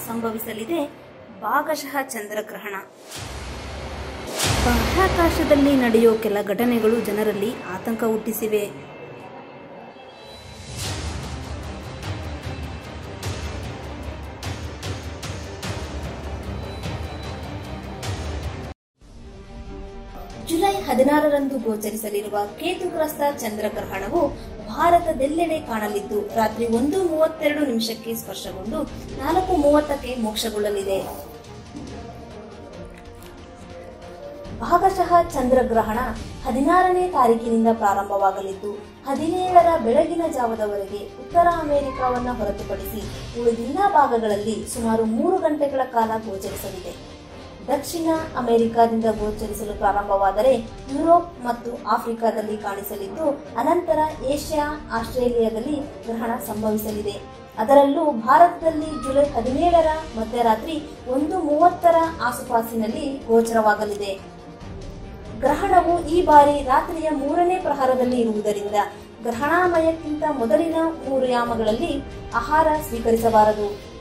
ಸಂಭವಿಸಲಿದೆ ಭಾಗಶಃ ಚಂದ್ರಗ್ರಹಣ ಬಾಹ್ಯಾಕಾಶದಲ್ಲಿ ನಡೆಯೋ ಕೆಲ ಘಟನೆಗಳು ಜನರಲ್ಲಿ ಆತಂಕ ಹುಟ್ಟಿಸಿವೆ ಜುಲೈ ಹದಿನಾರರಂದು ಗೋಚರಿಸಲಿರುವ ಕೇತುಗ್ರಸ್ತ ಚಂದ್ರಗ್ರಹಣವು ಭಾರತದೆಲ್ಲೆಡೆ ಕಾಣಲಿದ್ದು ರಾತ್ರಿ ಒಂದು ಮೂವತ್ತೆರಡು ನಿಮಿಷಕ್ಕೆ ಸ್ಪರ್ಶಗೊಂಡು ನಾಲ್ಕು ಮೂವತ್ತಕ್ಕೆ ಮೋಕ್ಷಗೊಳ್ಳಲಿದೆ ಭಾಗಶಃ ಚಂದ್ರಗ್ರಹಣ ಹದಿನಾರನೇ ತಾರೀಕಿನಿಂದ ಪ್ರಾರಂಭವಾಗಲಿದ್ದು ಹದಿನೇಳರ ಬೆಳಗಿನ ಜಾವದವರೆಗೆ ಉತ್ತರ ಅಮೆರಿಕವನ್ನು ಹೊರತುಪಡಿಸಿ ಉಳಿದೆಲ್ಲ ಭಾಗಗಳಲ್ಲಿ ಸುಮಾರು ಮೂರು ಗಂಟೆಗಳ ಕಾಲ ಗೋಚರಿಸಲಿದೆ ದಕ್ಷಿಣ ಅಮೆರಿಕಾದಿಂದ ಗೋಚರಿಸಲು ಪ್ರಾರಂಭವಾದರೆ ಯುರೋಪ್ ಮತ್ತು ಆಫ್ರಿಕಾದಲ್ಲಿ ಕಾಣಿಸಲಿದ್ದು ಅನಂತರ ಏಷ್ಯಾ ಆಸ್ಟ್ರೇಲಿಯಾದಲ್ಲಿ ಗ್ರಹಣ ಸಂಭವಿಸಲಿದೆ ಅದರಲ್ಲೂ ಭಾರತದಲ್ಲಿ ಜುಲೈ ಹದಿನೇಳರ ಮಧ್ಯರಾತ್ರಿ ಒಂದು ಮೂವತ್ತರ ಆಸುಪಾಸಿನಲ್ಲಿ ಗೋಚರವಾಗಲಿದೆ ಗ್ರಹಣವು ಈ ಬಾರಿ ರಾತ್ರಿಯ ಮೂರನೇ ಪ್ರಹರದಲ್ಲಿ ಇರುವುದರಿಂದ ಗ್ರಹಣಾಮಯಕ್ಕಿಂತ ಮೊದಲಿನ ಮೂರು ಯಾಮಗಳಲ್ಲಿ ಆಹಾರ ಸ್ವೀಕರಿಸಬಾರದು